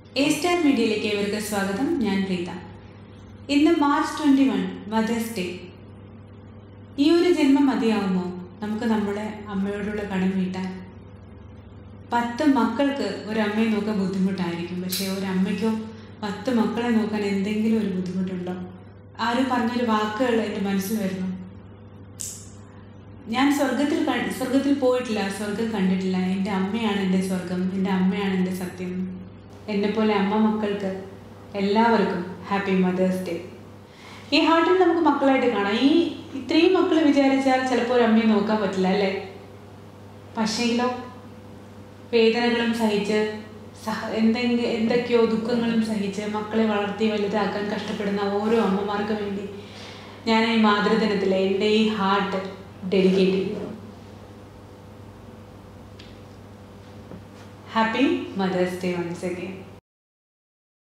A star മീഡിയയിലേക്ക് ഏവർക്ക് സ്വാഗതം ഞാൻ പ്രീത ഇന്ന് March twenty one mother's day ഈ ഒരു ജന്മം മതിയാവുമോ നമുക്ക് നമ്മുടെ അമ്മയോടുള്ള കടം വീട്ടാൻ പത്ത് മക്കൾക്ക് ഒരമ്മയെ നോക്കാൻ ബുദ്ധിമുട്ടായിരിക്കും പക്ഷേ ഒരമ്മയ്ക്കോ പത്ത് മക്കളെ നോക്കാൻ എന്തെങ്കിലും ഒരു ബുദ്ധിമുട്ടുണ്ടോ ആരും പറഞ്ഞൊരു വാക്കുകൾ എൻ്റെ മനസ്സിൽ വരുന്നു ഞാൻ സ്വർഗത്തിൽ കണ്ട് സ്വർഗത്തിൽ പോയിട്ടില്ല സ്വർഗം കണ്ടിട്ടില്ല എൻ്റെ അമ്മയാണ് എൻ്റെ സ്വർഗം എൻ്റെ അമ്മയാണ് എൻ്റെ സത്യം എന്നെപ്പോലെ അമ്മ മക്കൾക്ക് എല്ലാവർക്കും ഹാപ്പി മദേഴ്സ് ഡേ ഈ ഹാർട്ടിൽ നമുക്ക് മക്കളായിട്ട് കാണാം ഈ ഇത്രയും മക്കൾ വിചാരിച്ചാൽ ചിലപ്പോൾ ഒരു അമ്മയെ നോക്കാൻ പറ്റില്ല അല്ലേ പക്ഷേങ്കിലോ വേദനകളും സഹിച്ച് സഹ എന്തെങ്കിലും എന്തൊക്കെയോ ദുഃഖങ്ങളും സഹിച്ച് മക്കളെ വളർത്തി വലുതാക്കാൻ കഷ്ടപ്പെടുന്ന ഓരോ അമ്മമാർക്കും വേണ്ടി ഞാൻ ഈ മാതൃദിനത്തിൽ എൻ്റെ ഈ ഹാർട്ട് ഡെഡിക്കേറ്റ് ചെയ്യുന്നു happy mother's day once again